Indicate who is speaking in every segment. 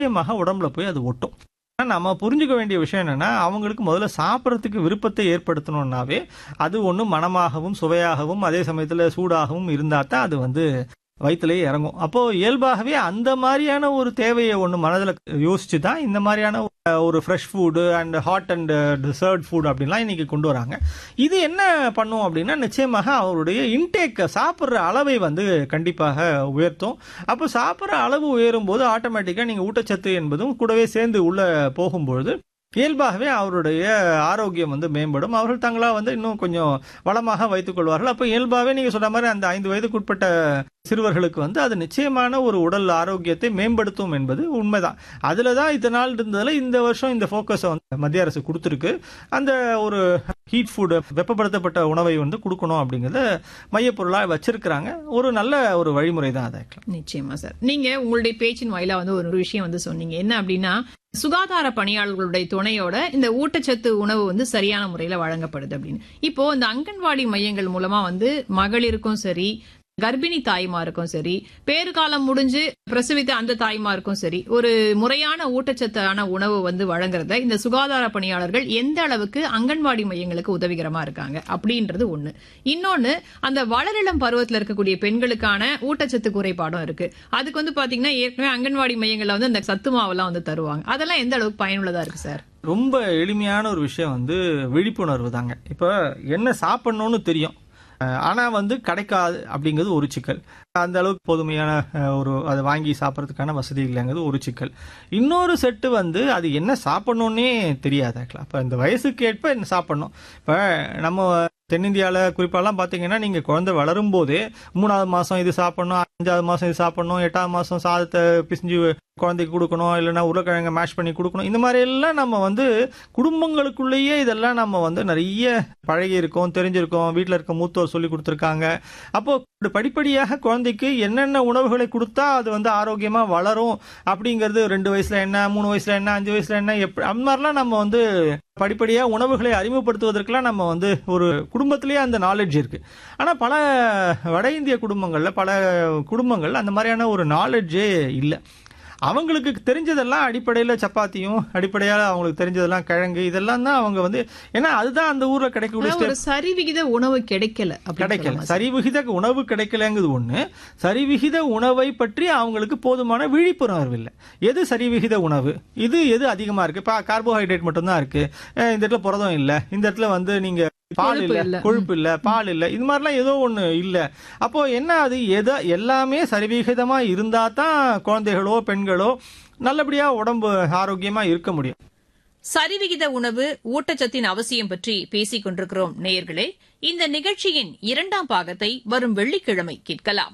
Speaker 1: நிச்சயமாக உடம்புல போய் அது ஒட்டும் ஆனா, நம்ம புரிஞ்சுக்க வேண்டிய விஷயம் என்னன்னா அவங்களுக்கு முதல்ல சாப்பிட்றதுக்கு விருப்பத்தை ஏற்படுத்தணும்னாவே அது ஒன்று மனமாகவும் சுவையாகவும் அதே சமயத்தில் சூடாகவும் இருந்தால் தான் அது வந்து வயிற்றுலேயே இறங்கும் அப்போ இயல்பாகவே அந்த மாதிரியான ஒரு தேவையை ஒன்று மனதில் யோசிச்சு தான் இந்த மாதிரியான அஹ், ஒரு fresh food and hot and dessert food அப்படின்லாம் இன்னைக்கு கொண்டு வராங்க இது என்ன பண்ணும் அப்படின்னா நிச்சயமாக அவருடைய இன்டேக் சாப்பிட்ற அளவை வந்து கண்டிப்பாக உயர்த்தும் அப்போ சாப்பிட்ற அளவு உயரும் போது ஆட்டோமேட்டிக்காக நீங்கள் ஊட்டச்சத்து என்பதும் கூடவே சேர்ந்து உள்ள போகும்பொழுது இயல்பாகவே அவருடைய ஆரோக்கியம் வந்து மேம்படும் அவர்கள் தங்களா வந்து இன்னும் கொஞ்சம் வளமாக வைத்துக் கொள்வார்கள் அப்போ இயல்பாகவே நீங்கள் சொன்ன மாதிரி அந்த ஐந்து வயதுக்குட்பட்ட சிறுவர்களுக்கு வந்து அது நிச்சயமான ஒரு உடல் ஆரோக்கியத்தை மேம்படுத்தும் என்பது உண்மைதான் அதில் தான் இத்தனை நாள் இருந்ததில் இந்த வருஷம் இந்த ஃபோக்கஸை வந்து மத்திய அரசு கொடுத்துருக்கு அந்த ஒரு ஹீட் ஃபுட் வெப்பப்படுத்தப்பட்ட உணவை வந்து கொடுக்கணும் அப்படிங்கிறத மையப்பொருளாக வச்சிருக்கிறாங்க ஒரு நல்ல ஒரு வழிமுறை தான் அதை
Speaker 2: நிச்சயமா சார் நீங்க உங்களுடைய பேச்சின் வாயிலா வந்து ஒரு விஷயம் வந்து சொன்னீங்க என்ன அப்படின்னா சுகாதார பணியாளர்களுடைய துணையோட இந்த ஊட்டச்சத்து உணவு வந்து சரியான முறையில வழங்கப்படுது அப்படின்னு இப்போ இந்த அங்கன்வாடி மையங்கள் மூலமா வந்து மகளிருக்கும் சரி கர்ப்பிணி தாய்மாருக்கும் சரி பேறுகாலம் முடிஞ்சு பிரசவித்த அந்த தாய்மாருக்கும் சரி ஒரு முறையான ஊட்டச்சத்தான உணவு வந்து வழங்குறத இந்த சுகாதார பணியாளர்கள் எந்த அளவுக்கு அங்கன்வாடி மையங்களுக்கு உதவிகரமா இருக்காங்க அப்படின்றது ஒண்ணு இன்னொன்னு அந்த வளரிளம் பருவத்துல இருக்கக்கூடிய பெண்களுக்கான ஊட்டச்சத்து குறைபாடும் இருக்கு அதுக்கு வந்து பாத்தீங்கன்னா ஏற்கனவே அங்கன்வாடி மையங்கள்ல வந்து அந்த சத்து மாவெல்லாம் வந்து தருவாங்க அதெல்லாம் எந்த அளவுக்கு பயனுள்ளதா இருக்கு சார்
Speaker 1: ரொம்ப எளிமையான ஒரு விஷயம் வந்து விழிப்புணர்வு தாங்க இப்போ என்ன சாப்பிடணும்னு தெரியும் அஹ் ஆனா வந்து கிடைக்காது அப்படிங்கிறது ஒரு சிக்கல் அந்த அளவுக்கு போதுமையான அஹ், ஒரு அதை வாங்கி சாப்பிட்றதுக்கான வசதி இல்லைங்கிறது ஒரு சிக்கல் இன்னொரு செட்டு வந்து அது என்ன சாப்பிடணும்னே தெரியாது ஆக்சுவலாக இப்போ இந்த வயசுக்கு ஏற்ப என்ன சாப்பிடணும் இப்போ நம்ம தென்னிந்தியாவில் குறிப்பாலாம் பார்த்தீங்கன்னா நீங்கள் குழந்தை வளரும் போதே மூணாவது மாதம் இது சாப்பிடணும் அஞ்சாவது மாதம் இது சாப்பிடணும் எட்டாவது மாதம் சாதத்தை பிசிஞ்சு குழந்தைக்கு கொடுக்கணும் இல்லைன்னா உருளைக்கிழங்க மேஷ் பண்ணி கொடுக்கணும் இந்த மாதிரி எல்லாம் நம்ம வந்து குடும்பங்களுக்குள்ளேயே இதெல்லாம் நம்ம வந்து நிறைய பழகி இருக்கோம் தெரிஞ்சிருக்கோம் வீட்டில் இருக்க மூத்தோர் சொல்லி கொடுத்துருக்காங்க அப்போ இப்படி படிப்படியாக குழந்தைக்கு என்னென்ன உணவுகளை கொடுத்தா அது வந்து ஆரோக்கியமா வளரும் அப்படிங்கிறது ரெண்டு வயசுல என்ன மூணு வயசுல என்ன அஞ்சு வயசுல என்ன எப்படி அந்த மாதிரிலாம் நம்ம வந்து படிப்படியா உணவுகளை அறிமுகப்படுத்துவதற்கெல்லாம் நம்ம வந்து ஒரு குடும்பத்திலேயே அந்த நாலேஜ் இருக்கு ஆனா பல வட இந்திய குடும்பங்கள்ல பல குடும்பங்கள் அந்த மாதிரியான ஒரு நாலேஜே இல்லை அவங்களுக்கு தெரிஞ்சதெல்லாம் அடிப்படையில் சப்பாத்தியும் அடிப்படையாக அவங்களுக்கு தெரிஞ்சதெல்லாம் கிழங்கு இதெல்லாம் தான் அவங்க வந்து ஏன்னா அதுதான் அந்த ஊர்ல கிடைக்கக்கூடிய
Speaker 2: அதாவது ஒரு சரிவிகித உணவு கிடைக்கல அப்படின்னு
Speaker 1: கிடைக்கல
Speaker 2: சொல்லலாமா சார்?
Speaker 1: சரிவிகித உணவு கிடைக்கலங்கிறது ஒண்ணு சரிவிகித உணவை பற்றி அவங்களுக்கு போதுமான விழிப்புணர்வு இல்லை எது சரிவிகித உணவு இது எது அதிகமா இருக்கு இப்போ கார்போஹைட்ரேட் மட்டும்தான் இருக்கு அஹ் இந்த இடத்துல புரதம் இல்லை இந்த இடத்துல வந்து நீங்க பால்
Speaker 2: கொழுப்பு
Speaker 1: இல்ல
Speaker 2: இல்ல.
Speaker 1: கொழுப்பு இல்ல பால் இல்ல இது மாதிரிலாம் ஏதோ ஒண்ணு இல்ல அப்போ என்ன அது எதை எல்லாமே சரிவிகிதமா இருந்தா தான் குழந்தைகளோ பெண்களோ நல்லபடியா உடம்பு ஆரோக்கியமா இருக்க முடியும்
Speaker 3: சரிவிகித உணவு ஊட்டச்சத்தின் அவசியம் பற்றி பேசிக் கொண்டிருக்கிறோம் நேயர்களே இந்த நிகழ்ச்சியின் இரண்டாம் பாகத்தை வரும் வெள்ளிக்கிழமை கேட்கலாம்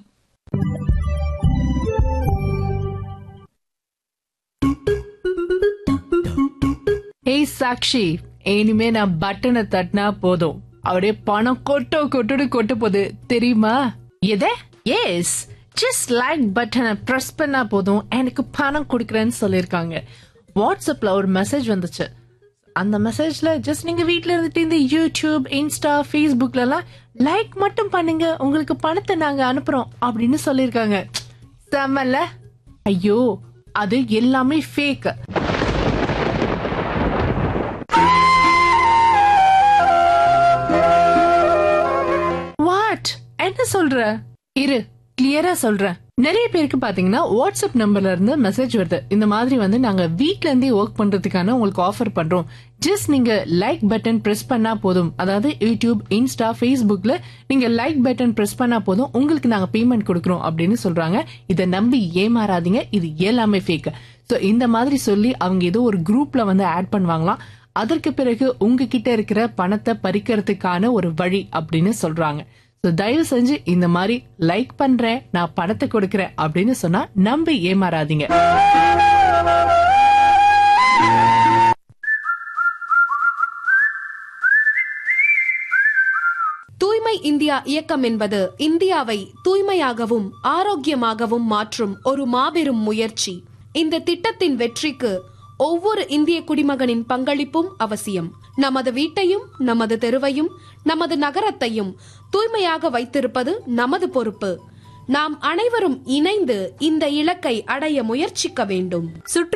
Speaker 4: ஏய் சாக்ஷி இனிமே நான் பட்டனை தட்டினா போதும் அப்படியே பணம் கொட்டோ கொட்டுன்னு கொட்ட போகுது தெரியுமா எத எஸ் ஜஸ்ட் லைக் பட்டனை பிரஸ் பண்ணா போதும் எனக்கு பணம் கொடுக்குறேன்னு சொல்லிருக்காங்க வாட்ஸ்அப்ல ஒரு மெசேஜ் வந்துச்சு அந்த மெசேஜ்ல ஜஸ்ட் நீங்க வீட்ல இருந்துட்டு இந்த யூடியூப் இன்ஸ்டா ஃபேஸ்புக்ல எல்லாம் லைக் மட்டும் பண்ணுங்க உங்களுக்கு பணத்தை நாங்க அனுப்புறோம் அப்படின்னு சொல்லிருக்காங்க செம்மல்ல ஐயோ அது எல்லாமே ஃபேக் வாட் என்ன சொல்ற இரு கிளியரா சொல்றேன் நிறைய பேருக்கு பாத்தீங்கன்னா வாட்ஸ்அப் நம்பர்ல இருந்து மெசேஜ் வருது இந்த மாதிரி வந்து நாங்க வீட்ல இருந்தே ஒர்க் பண்றதுக்கான உங்களுக்கு ஆஃபர் பண்றோம் ஜஸ்ட் நீங்க லைக் பட்டன் பிரஸ் பண்ணா போதும் அதாவது யூடியூப் இன்ஸ்டா ஃபேஸ்புக்ல நீங்க லைக் பட்டன் பிரஸ் பண்ணா போதும் உங்களுக்கு நாங்க பேமெண்ட் கொடுக்கறோம் அப்படின்னு சொல்றாங்க இதை நம்பி ஏமாறாதீங்க இது எல்லாமே ஃபேக் சோ இந்த மாதிரி சொல்லி அவங்க ஏதோ ஒரு குரூப்ல வந்து ஆட் பண்ணுவாங்களாம் அதற்கு பிறகு உங்ககிட்ட இருக்கிற பணத்தை பறிக்கிறதுக்கான ஒரு வழி அப்படின்னு சொல்றாங்க சோ தயவு செஞ்சு இந்த மாதிரி லைக் பண்றேன் நான் பணத்தை கொடுக்கறேன் அப்படின்னு சொன்னா நம்பி ஏமாறாதீங்க
Speaker 5: தூய்மை இந்தியா இயக்கம் என்பது இந்தியாவை தூய்மையாகவும் ஆரோக்கியமாகவும் மாற்றும் ஒரு மாபெரும் முயற்சி இந்த திட்டத்தின் வெற்றிக்கு ஒவ்வொரு இந்திய குடிமகனின் பங்களிப்பும் அவசியம் நமது வீட்டையும் நமது தெருவையும் நமது நகரத்தையும் தூய்மையாக வைத்திருப்பது நமது பொறுப்பு நாம் அனைவரும் இணைந்து இந்த இலக்கை அடைய முயற்சிக்க வேண்டும் சுற்று